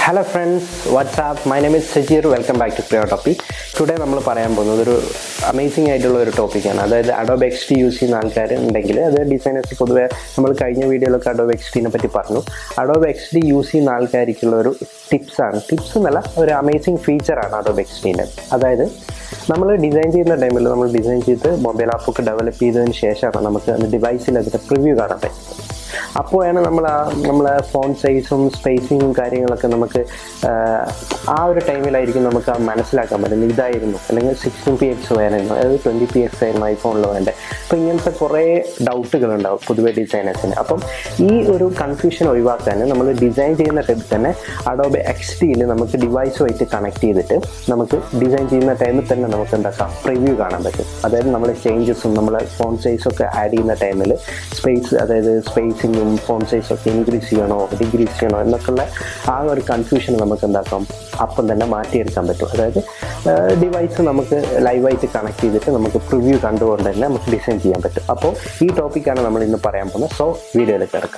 hello friends what's up my name is Sajeer welcome back to പ്രിയോ topic today നമ്മൾ പറയാൻ പോകുന്നത് ഒരു അമേസിംഗ് ആയിട്ടുള്ള ഒരു ടോപ്പിക്കാണ് അതായത് അഡോബ് എക്സ് ടി യൂസ് ചെയ്യുന്ന ആൾക്കാർ ഉണ്ടെങ്കിൽ അത് ഡിസൈനേഴ്സ് പൊതുവെ നമ്മൾ കഴിഞ്ഞ വീഡിയോയിലൊക്കെ അഡോബ് എക്സ് ടിനെ പറ്റി പറഞ്ഞു അഡോബ് എക്സ് ഡി യൂസ് ചെയ്യുന്ന ആൾക്കാർക്കുള്ള ഒരു ടിപ്സാണ് ടിപ്സ് എന്നല്ല ഒരു അമേസിംഗ് ഫീച്ചറാണ് അഡോബ് എക്സ് ടീൻ്റെ അതായത് നമ്മൾ ഡിസൈൻ ചെയ്യുന്ന ടൈമിൽ നമ്മൾ ഡിസൈൻ ചെയ്ത് മൊബൈൽ ആപ്പൊക്കെ ഡെവലപ്പ് ചെയ്തതിന് ശേഷമാണ് നമുക്ക് ഡിവൈസിൽ അതിൻ്റെ പ്രിവ്യൂ കാണാൻ പറ്റും അപ്പോഴാണ് നമ്മൾ ആ നമ്മളെ ഫോൺ സൈസും സ്പേസിങ്ങും കാര്യങ്ങളൊക്കെ നമുക്ക് ആ ഒരു ടൈമിലായിരിക്കും നമുക്ക് ആ മനസ്സിലാക്കാൻ പറ്റുന്നത് ഇതായിരുന്നു അല്ലെങ്കിൽ സിക്സ്റ്റീൻ പി എക്സ് വേണമായിരുന്നു അതായത് ട്വൻറ്റി പി എക്സ് ആയിരുന്നു ഐഫോണിൽ വേണ്ടത് അപ്പോൾ ഇങ്ങനത്തെ കുറേ ഡൗട്ടുകളുണ്ടാവും പൊതുവെ ഡിസൈനേഴ്സിന് അപ്പം ഈ ഒരു കൺഫ്യൂഷൻ ഒഴിവാക്കാൻ നമ്മൾ ഡിസൈൻ ചെയ്യുന്ന ടൈമിൽ തന്നെ അഡോബ് എക്സ് ടിയിൽ നമുക്ക് ഡിവൈസുമായിട്ട് കണക്ട് ചെയ്തിട്ട് നമുക്ക് ഡിസൈൻ ചെയ്യുന്ന ടൈമിൽ തന്നെ നമുക്ക് എന്താക്കാം പ്രിവ്യൂ കാണാൻ പറ്റും അതായത് നമ്മൾ ചേഞ്ചസും നമ്മൾ ഫോൺ സൈസൊക്കെ ആഡ് ചെയ്യുന്ന ടൈമിൽ സ്പേസ് അതായത് സ്പേസിങ്ങും ഫോൺ സൈസൊക്കെ ഇൻക്രീസ് ചെയ്യണോ ഡിക്രീസ് ചെയ്യണോ എന്നൊക്കെയുള്ള ആ ഒരു കൺഫ്യൂഷൻ നമുക്ക് എന്താക്കാം അപ്പം തന്നെ മാറ്റിയെടുക്കാൻ പറ്റും അതായത് ഡിവൈസ് നമുക്ക് ലൈവായിട്ട് കണക്ട് ചെയ്തിട്ട് നമുക്ക് പ്രിവ്യൂ കണ്ടുകൊണ്ട് തന്നെ നമുക്ക് ഡിസൈൻ ചെയ്യാൻ പറ്റും അപ്പോൾ ഈ ടോപ്പിക്കാണ് നമ്മൾ ഇന്ന് പറയാൻ പോകുന്നത് സോ വീഡിയോയിലേക്ക് കിടക്കാം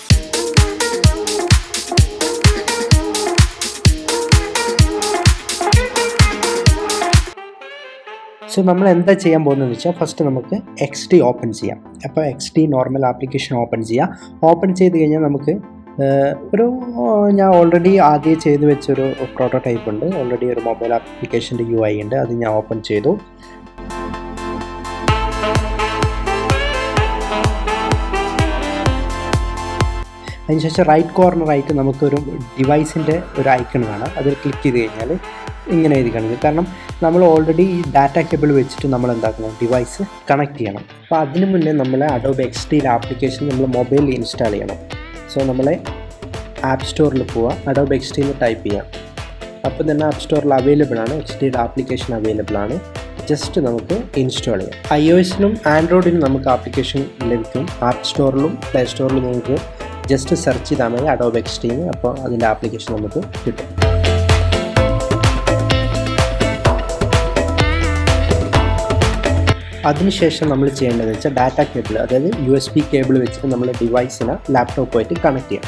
സോ നമ്മൾ എന്താ ചെയ്യാൻ പോകുന്നതെന്ന് വെച്ചാൽ ഫസ്റ്റ് നമുക്ക് എക്സ് ടി ഓപ്പൺ ചെയ്യാം അപ്പോൾ X D normal application open ചെയ്യാം ഓപ്പൺ ചെയ്ത് കഴിഞ്ഞാൽ നമുക്ക് ഒരു ഞാൻ ഓൾറെഡി ആദ്യം ചെയ്ത് വെച്ചൊരു പ്രോട്ടോടൈപ്പ് ഉണ്ട് ഓൾറെഡി ഒരു മൊബൈൽ ആപ്ലിക്കേഷൻ്റെ യു ഐ ഉണ്ട് അത് ഞാൻ ഓപ്പൺ ചെയ്തു അതിനുശേഷം റൈറ്റ് കോർണറായിട്ട് നമുക്കൊരു ഡിവൈസിൻ്റെ ഒരു ഐക്കൺ കാണാം അതിൽ ക്ലിക്ക് ചെയ്ത് കഴിഞ്ഞാൽ ഇങ്ങനെ എഴുതി കാണിക്കും കാരണം നമ്മൾ ഓൾറെഡി ഈ ഡാറ്റ കേബിൾ വെച്ചിട്ട് നമ്മൾ എന്താക്കണം ഡിവൈസ് കണക്ട് ചെയ്യണം അപ്പോൾ അതിന് മുന്നേ നമ്മൾ അഡോബ് എക്സ് ടിയിൽ ആപ്ലിക്കേഷൻ നമ്മൾ മൊബൈലിൽ ഇൻസ്റ്റാൾ ചെയ്യണം സോ നമ്മളെ ആപ്പ് സ്റ്റോറിൽ പോവുക അഡോബ് എക്സ് ടിയിൽ ടൈപ്പ് ചെയ്യാം അപ്പോൾ തന്നെ ആപ്പ് സ്റ്റോറിൽ അവൈലബിൾ ആണ് എക്സ് ടിയുടെ ആപ്ലിക്കേഷൻ അവൈലബിൾ ആണ് ജസ്റ്റ് നമുക്ക് ഇൻസ്റ്റാൾ ചെയ്യാം ഐ ഒ എസിലും ആൻഡ്രോയിഡിലും നമുക്ക് ആപ്ലിക്കേഷൻ ലഭിക്കും ആപ്പ് സ്റ്റോറിലും പ്ലേ സ്റ്റോറിലും നിങ്ങൾക്ക് ജസ്റ്റ് സെർച്ച് ചെയ്താൽ മതി അഡോബ് എക്സ് ടീം അപ്പോൾ അതിൻ്റെ ആപ്ലിക്കേഷൻ നമുക്ക് കിട്ടും അതിനുശേഷം നമ്മൾ ചെയ്യേണ്ടത് വെച്ചാൽ ഡാറ്റ കേബിൾ അതായത് യു എസ് ബി കേബിൾ വെച്ചിട്ട് നമ്മൾ ഡിവൈസിനെ ലാപ്ടോപ്പുമായിട്ട് കണക്ട് ചെയ്യാം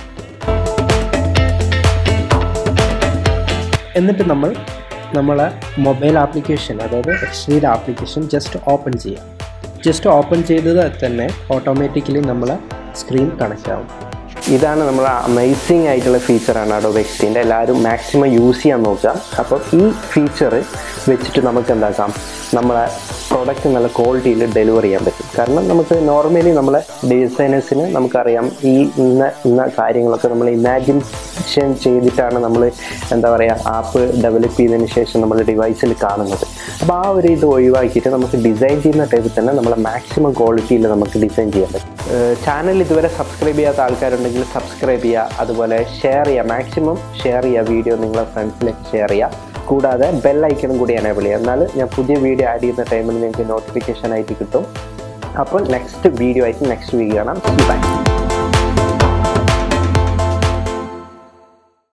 എന്നിട്ട് നമ്മൾ നമ്മളെ മൊബൈൽ ആപ്ലിക്കേഷൻ അതായത് എക്സ്ട്രീഡ് ആപ്ലിക്കേഷൻ ജസ്റ്റ് ഓപ്പൺ ചെയ്യാം ജസ്റ്റ് ഓപ്പൺ ചെയ്തത് തന്നെ ഓട്ടോമാറ്റിക്കലി നമ്മളെ സ്ക്രീൻ കണക്റ്റ് ആവും ഇതാണ് നമ്മൾ അമേസിങ് ആയിട്ടുള്ള ഫീച്ചറാണ് അഡോബ് എക്സ്റ്റീൻ്റെ എല്ലാവരും മാക്സിമം യൂസ് ചെയ്യാൻ നോക്കുക അപ്പോൾ ഈ ഫീച്ചർ വെച്ചിട്ട് നമുക്ക് എന്താക്കാം നമ്മളെ പ്രോഡക്റ്റ് നല്ല ക്വാളിറ്റിയിൽ ഡെലിവർ ചെയ്യാൻ പറ്റും കാരണം നമുക്ക് നോർമലി നമ്മളെ ഡിസൈനേഴ്സിന് നമുക്കറിയാം ഈ ഇന്ന ഇന്ന കാര്യങ്ങളൊക്കെ നമ്മൾ ഇമാജിനേഷൻ ചെയ്തിട്ടാണ് നമ്മൾ എന്താ പറയുക ആപ്പ് ഡെവലപ്പ് ചെയ്തതിന് ശേഷം നമ്മൾ ഡിവൈസിൽ കാണുന്നത് അപ്പോൾ ആ ഒരു ഇത് ഒഴിവാക്കിയിട്ട് നമുക്ക് ഡിസൈൻ ചെയ്യുന്ന ടൈപ്പിൽ തന്നെ നമ്മളെ മാക്സിമം ക്വാളിറ്റിയിൽ നമുക്ക് ഡിസൈൻ ചെയ്യാൻ പറ്റും ചാനൽ ഇതുവരെ സബ്സ്ക്രൈബ് ചെയ്യാത്ത ആൾക്കാരുണ്ടെങ്കിൽ സബ്സ്ക്രൈബ് ചെയ്യുക അതുപോലെ ഷെയർ ചെയ്യുക മാക്സിമം ഷെയർ ചെയ്യുക വീഡിയോ നിങ്ങളെ ഫ്രണ്ട്സിലേക്ക് ഷെയർ ചെയ്യുക കൂടാതെ ബെൽ ഐക്കണും കൂടി എനേബിൾ ചെയ്യുക എന്നാൽ ഞാൻ പുതിയ വീഡിയോ ആഡ് ചെയ്യുന്ന ടൈമിൽ നിങ്ങൾക്ക് നോട്ടിഫിക്കേഷൻ ആയിട്ട് കിട്ടും അപ്പോൾ നെക്സ്റ്റ് വീഡിയോ ആയിട്ട് നെക്സ്റ്റ് വീഡിയോ കാണാം ബൈ